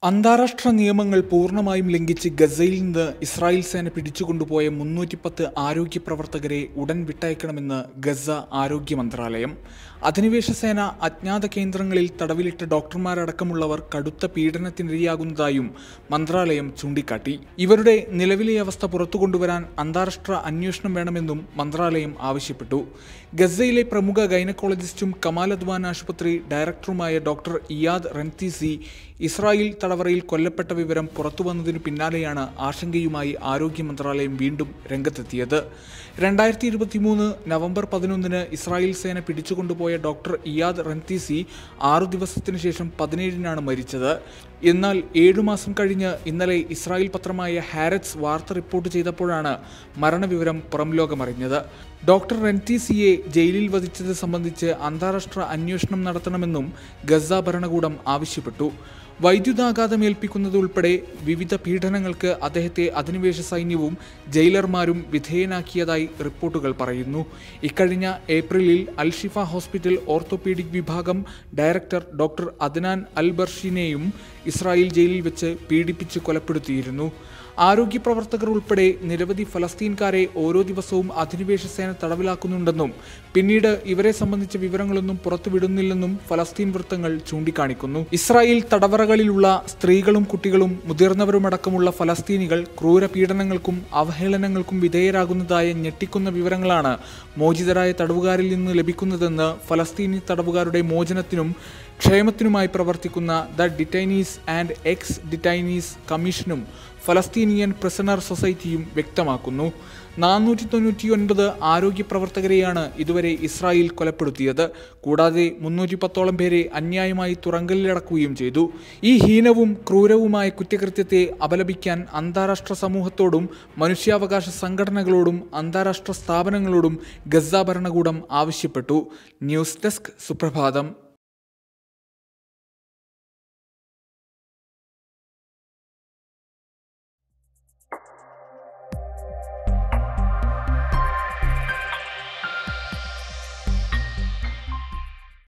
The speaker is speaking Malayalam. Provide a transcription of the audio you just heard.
അന്താരാഷ്ട്ര നിയമങ്ങൾ പൂർണ്ണമായും ലംഘിച്ച് ഗസയിൽ നിന്ന് ഇസ്രായേൽ സേന പിടിച്ചുകൊണ്ടുപോയ മുന്നൂറ്റിപ്പത്ത് ആരോഗ്യ പ്രവർത്തകരെ ഉടൻ വിട്ടയക്കണമെന്ന് ഗസ ആരോഗ്യ മന്ത്രാലയം അധിനിവേശ സേന അജ്ഞാത കേന്ദ്രങ്ങളിൽ തടവിലിട്ട ഡോക്ടർമാരടക്കമുള്ളവർ കടുത്ത പീഡനത്തിനിരയാകുന്നതായും മന്ത്രാലയം ചൂണ്ടിക്കാട്ടി ഇവരുടെ നിലവിലെ അവസ്ഥ പുറത്തു കൊണ്ടുവരാൻ അന്താരാഷ്ട്ര അന്വേഷണം വേണമെന്നും മന്ത്രാലയം ആവശ്യപ്പെട്ടു ഗസയിലെ പ്രമുഖ ഗൈനക്കോളജിസ്റ്റും കമാൽ അദ്വാൻ ആശുപത്രി ഡയറക്ടറുമായ ഡോക്ടർ ഇയാദ് റൻതീസി ഇസ്രായേൽ തടവറയിൽ കൊല്ലപ്പെട്ട വിവരം പുറത്തുവന്നതിനു പിന്നാലെയാണ് ആശങ്കയുമായി ആരോഗ്യ മന്ത്രാലയം വീണ്ടും രംഗത്തെത്തിയത് രണ്ടായിരത്തി ഇരുപത്തിമൂന്ന് നവംബർ പതിനൊന്നിന് ഇസ്രായേൽ സേന പിടിച്ചുകൊണ്ടുപോയ ഡോക്ടർ ഇയാദ് റൻതീസി ആറു ദിവസത്തിനു ശേഷം പതിനേഴിനാണ് മരിച്ചത് എന്നാൽ ഏഴു മാസം കഴിഞ്ഞ് ഇന്നലെ ഇസ്രായേൽ പത്രമായ ഹാരറ്റ്സ് വാർത്ത റിപ്പോർട്ട് ചെയ്തപ്പോഴാണ് മരണവിവരം പുറം ലോകമറിഞ്ഞത് ഡോക്ടർ റെൻതീസിയെ ജയിലിൽ വധിച്ചത് സംബന്ധിച്ച് അന്താരാഷ്ട്ര അന്വേഷണം നടത്തണമെന്നും ഗസ ഭരണകൂടം ആവശ്യപ്പെട്ടു വൈദ്യുതാഘാതമേൽപ്പിക്കുന്നത് ഉൾപ്പെടെ വിവിധ പീഡനങ്ങൾക്ക് അദ്ദേഹത്തെ അധിനിവേശ സൈന്യവും ജയിലർമാരും വിധേയനാക്കിയതായി റിപ്പോർട്ടുകൾ പറയുന്നു ഇക്കഴിഞ്ഞ ഏപ്രിലിൽ അൽഷിഫ ഹോസ്പിറ്റൽ ഓർത്തോപീഡിക് വിഭാഗം ഡയറക്ടർ ഡോക്ടർ അദ്നാൻ അൽ ബർഷിനെയും ഇസ്രായേൽ ജയിലിൽ വെച്ച് പീഡിപ്പിച്ച് കൊലപ്പെടുത്തിയിരുന്നു ആരോഗ്യ പ്രവർത്തകർ ഉൾപ്പെടെ നിരവധി ഫലസ്തീൻകാരെ ഓരോ ദിവസവും അധിനിവേശ സേന തടവിലാക്കുന്നുണ്ടെന്നും പിന്നീട് ഇവരെ സംബന്ധിച്ച വിവരങ്ങളൊന്നും പുറത്തുവിടുന്നില്ലെന്നും ഫലസ്തീൻ വൃത്തങ്ങൾ ചൂണ്ടിക്കാണിക്കുന്നു ഇസ്രായേൽ തടവറകളിലുള്ള സ്ത്രീകളും കുട്ടികളും മുതിർന്നവരുമടക്കമുള്ള ഫലസ്തീനികൾ ക്രൂര പീഡനങ്ങൾക്കും അവഹേളനങ്ങൾക്കും വിധേയരാകുന്നതായ ഞെട്ടിക്കുന്ന വിവരങ്ങളാണ് മോചിതരായ തടവുകാരിൽ നിന്ന് ലഭിക്കുന്നതെന്ന് ഫലസ്തീനി തടവുകാരുടെ മോചനത്തിനും ക്ഷേമത്തിനുമായി പ്രവർത്തിക്കുന്ന the detainees and ex detainees കമ്മീഷനും ഫലസ്തീനിയൻ പ്രിസണർ സൊസൈറ്റിയും വ്യക്തമാക്കുന്നു നാനൂറ്റി തൊണ്ണൂറ്റി ഒൻപത് ആരോഗ്യ പ്രവർത്തകരെയാണ് ഇതുവരെ ഇസ്രായേൽ കൊലപ്പെടുത്തിയത് കൂടാതെ മുന്നൂറ്റി പത്തോളം പേരെ അന്യായമായി തുറങ്കലിലടക്കുകയും ചെയ്തു ഈ ഹീനവും ക്രൂരവുമായ കുറ്റകൃത്യത്തെ അപലപിക്കാൻ അന്താരാഷ്ട്ര സമൂഹത്തോടും മനുഷ്യാവകാശ സംഘടനകളോടും അന്താരാഷ്ട്ര സ്ഥാപനങ്ങളോടും ഗസ ഭരണകൂടം ആവശ്യപ്പെട്ടു ന്യൂസ് ഡെസ്ക് സുപ്രഭാതം